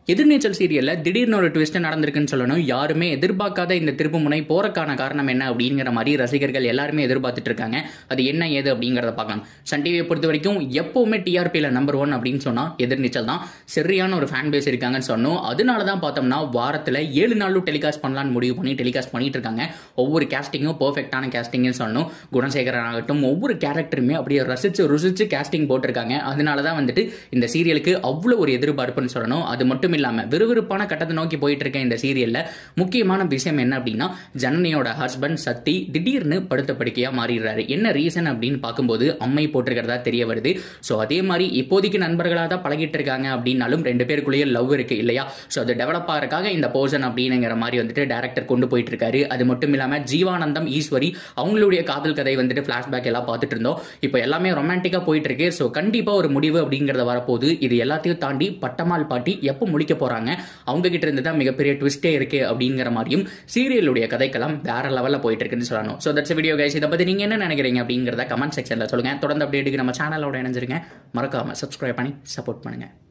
எதிர்நீச்சல் சீரியல்ல திடீர்னு ஒரு ட்விஸ்ட் நடந்திருக்குன்னு சொல்லணும் யாருமே எதிர்பார்க்காத இந்த திருப்பு முனை போறக்கான காரணம் என்ன அப்படிங்கிற மாதிரி ரசிகர்கள் எல்லாருமே எதிர்பார்த்துட்டு இருக்காங்க அது என்ன ஏது அப்படிங்கிறத பார்க்கலாம் சன் டிவியை பொறுத்த வரைக்கும் எப்பவுமே டிஆர்பியில் நம்பர் ஒன் அப்படின்னு சொன்னா எதிர்நீச்சல் தான் சரியான ஒரு ஃபேன் பேஸ் இருக்காங்கன்னு சொன்னோம் அதனால தான் பார்த்தோம்னா வாரத்தில் ஏழு நாளும் டெலிகாஸ்ட் பண்ணலாம்னு முடிவு பண்ணி டெலிகாஸ்ட் பண்ணிட்டு இருக்காங்க ஒவ்வொரு கேஸ்டிங்கும் பர்ஃபெக்டான கேஸ்டிங்னு சொல்லணும் குணசேகரன் ஆகட்டும் ஒவ்வொரு கேரக்டருமே அப்படியே ரசிச்சு ருசிச்சு கேஸ்டிங் போட்டிருக்காங்க அதனால தான் வந்துட்டு இந்த சீரியலுக்கு அவ்வளோ ஒரு எதிர்பார்ப்புன்னு சொல்லணும் அது மட்டும் இல்லாமல் விறுவிறுப்பான கட்டத்தை நோக்கி போயிட்டு இருக்க இந்த சீரியலில் முக்கியமான விஷயம் என்ன அப்படின்னா ஜனனியோட ஹஸ்பண்ட் சக்தி திடீர்னு படுத்த படுக்கையாக மாறிடுறாரு என்ன ரீசன் அப்படின்னு பார்க்கும்போது அம்மை போட்டிருக்கிறதா தெரிய வருது ஸோ அதே மாதிரி இப்போதைக்கு நண்பர்களாக தான் பழகிட்டு இருக்காங்க அப்படின்னாலும் ரெண்டு பேருக்குள்ளேயே லவ் இருக்கு இல்லையா ஸோ அது டெவலப் ஆகிறதுக்காக இந்த போர்ஷன் அப்படிங்கிற மாதிரி வந்துட்டு டேரக்டர் கொண்டு போயிட்டு இருக்காரு அது மட்டும் இல்லாமல் ஜீவானந்தம் ஈஸ்வரி அவங்களுடைய காதல் கதை வந்துட்டு ஃப்ளாஷ்பேக் எல்லாம் பார்த்துட்டு இருந்தோம் இப்போ எல்லாமே ரொமான்டிக்காக போயிட்டு இருக்கு ஸோ கண்டிப்பாக ஒரு முடிவு அப்படிங்கிறத வரப்போகுது இது எல்லாத்தையும் தாண்டி பட்டமால் பாட்டி எப்போ முடிக்க போறாங்க அவங்க கிட்ட இருந்து தான் மிகப்பெரிய ட்விஸ்டே இருக்கு அப்படிங்கிற மாதிரியும் சீரியலுடைய கதைக்கெல்லாம் வேற லெவலில் போயிட்டு இருக்குன்னு சொல்லணும் ஸோ தட்ஸ் வீடியோ கைஸ் இதை பத்தி நீங்க என்ன நினைக்கிறீங்க அப்படிங்கிறத கமெண்ட் செக்ஷன்ல சொல்லுங்க தொடர்ந்து அப்டேட்டுக்கு நம்ம சேனலோட இணைஞ்சிருங்க மறக்காம சப்ஸ்கிரைப் பண்ணி சப்போர்ட் பண்ணுங்க